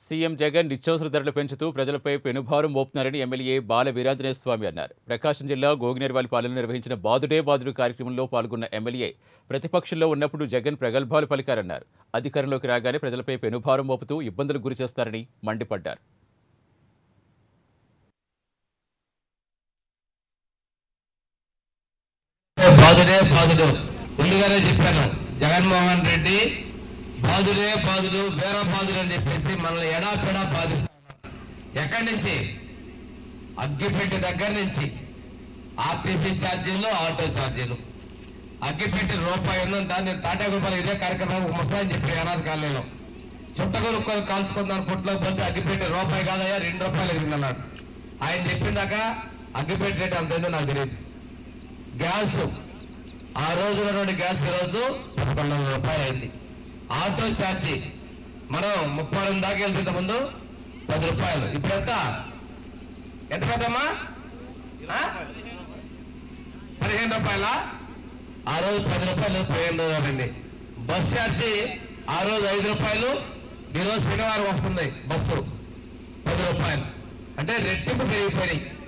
CM Jagan నిత్యావసర ధరలు పెంచుతూ ప్రజలపై పెనుభారం మోపుతున్నారని ఎమ్మెల్యే బాల వీరాంజనేయ స్వామి అన్నారు ప్రకాశం జిల్లా గోగినేర్వాలిపాలెంలో నిర్వహించిన బాదుడే బాదుడు కార్యక్రమంలో పాల్గొన్న ఎమ్మెల్యే ప్రతిపక్షంలో ఉన్నప్పుడు జగన్ ప్రగల్భాలు పలికారన్నారు అధికారంలోకి రాగానే ప్రజలపై పెనుభారం మోపుతూ ఇబ్బందులకు గురి చేస్తారని మండిపడ్డారు బాధుడే బాధుడు ముందుగానే చెప్పాను జగన్మోహన్ రెడ్డి బాధుడే బాధుడు వేర బాధుడు అని చెప్పేసి మనల్ని ఎడాపెడా బాధిస్తున్నారు ఎక్కడి నుంచి అగ్గిపెట్టి దగ్గర నుంచి ఆర్టీసీ ఛార్జీలు ఆటో ఛార్జీలు అగ్గిపెట్టి రూపాయి ఉందంట నేను తాటాకులపల్లి ఇదే కార్యక్రమం ముసలాయని చెప్పి అనాథ కాలనీలో చుట్ట కొనుక్కొని కాల్చుకుందాను పుట్లో పోతే అగ్గిపెట్టి రూపాయి కాదయ్యా రెండు రూపాయలు ఎగిరిందన్నాడు ఆయన చెప్పిందాక అగ్గిపెట్టి రేటు అంత ఏందో నాకు తెలియదు గ్యాస్ ఆ రోజు ఉన్నటువంటి గ్యాస్ ఈ రోజు పదకొండు వందల రూపాయలు అయింది ఆటో ఛార్జీ మనం ముప్పై రెండు దాకా వెళ్తుంటే ముందు పది రూపాయలు ఇప్పుడు ఎంత ఎంత పెద్దమ్మా ఆ? పదిహేను రూపాయల ఆ రోజు పది రూపాయలు పదిహేను రూపాయలండి బస్ ఛార్జీ ఆ రోజు ఐదు రూపాయలు ఈ రోజు శనివారం వస్తుంది బస్సు పది రూపాయలు అంటే రెట్టింపు పెరిగిపోయినాయి